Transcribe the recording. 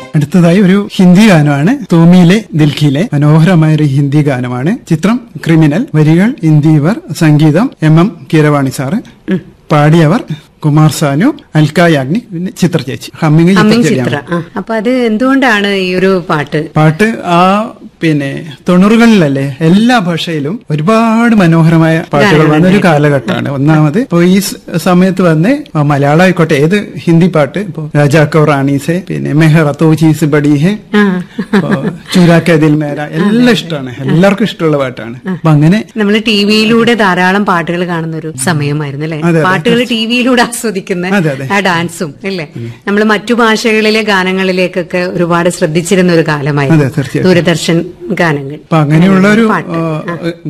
അടുത്തതായി ഒരു ഹിന്ദി ഗാനമാണ് തോമിയിലെ ദിൽഖിയിലെ മനോഹരമായ ഒരു ഹിന്ദി ഗാനമാണ് ചിത്രം ക്രിമിനൽ വരികൾ ഇന്ദീവർ സംഗീതം എം എം കീരവാണി സാറ് പാടിയവർ കുമാർ സാനു അൽക്ക യാഗ്നി പിന്നെ ചിത്ര ചേച്ചി ഹമ്മിങ് അമ്മിങ് ചിത്ര ചിത്ര ചേച്ചിയാണ്. ആ, അപ്പൊ അത് എന്തുകൊണ്ടാണ് ഈ ഒരു പാട്ട് പാട്ട് ആ പിന്നെ തൊണ്ണൂറുകളിലല്ലേ എല്ലാ ഭാഷയിലും ഒരുപാട് മനോഹരമായ പാട്ടുകൾ വന്ന ഒരു കാലഘട്ടമാണ് ഒന്നാമത് ഇപ്പൊ ഈ സ് സമയത്ത് വന്ന് ആ മലയാളം ആയിക്കോട്ടെ ഏത് ഹിന്ദി പാട്ട് ഇപ്പൊ രാജാക്കോ റാണീസെ പിന്നെ മെഹറ തോ ചീസ് ബഡി ഹെ ആ. ഇപ്പൊ ചൂരാക്ക ദിൽ മേര എല്ലാം ഇഷ്ടമാണ് എല്ലാവർക്കും ഇഷ്ടമുള്ള പാട്ടാണ് അപ്പൊ അങ്ങനെ നമ്മൾ ടി വിയിലൂടെ ധാരാളം പാട്ടുകൾ കാണുന്ന ഒരു സമയമായിരുന്നു അല്ലെ അതെ, അതെ. പാട്ടുകൾ ടി വിയിലൂടെ ആസ്വദിക്കുന്ന അതെ, അതെ. ആ ഡാൻസും അല്ലേ നമ്മൾ മറ്റു ഭാഷകളിലെ ഗാനങ്ങളിലേക്കൊക്കെ ഒരുപാട് ശ്രദ്ധിച്ചിരുന്ന ഒരു അതെ, കാലമായിരുന്നു തീർച്ചയായിട്ടും. ദൂരദർശൻ ഗാനങ്ങൾ അപ്പൊ അങ്ങനെയുള്ള ഒരു പാട്ട് ആ,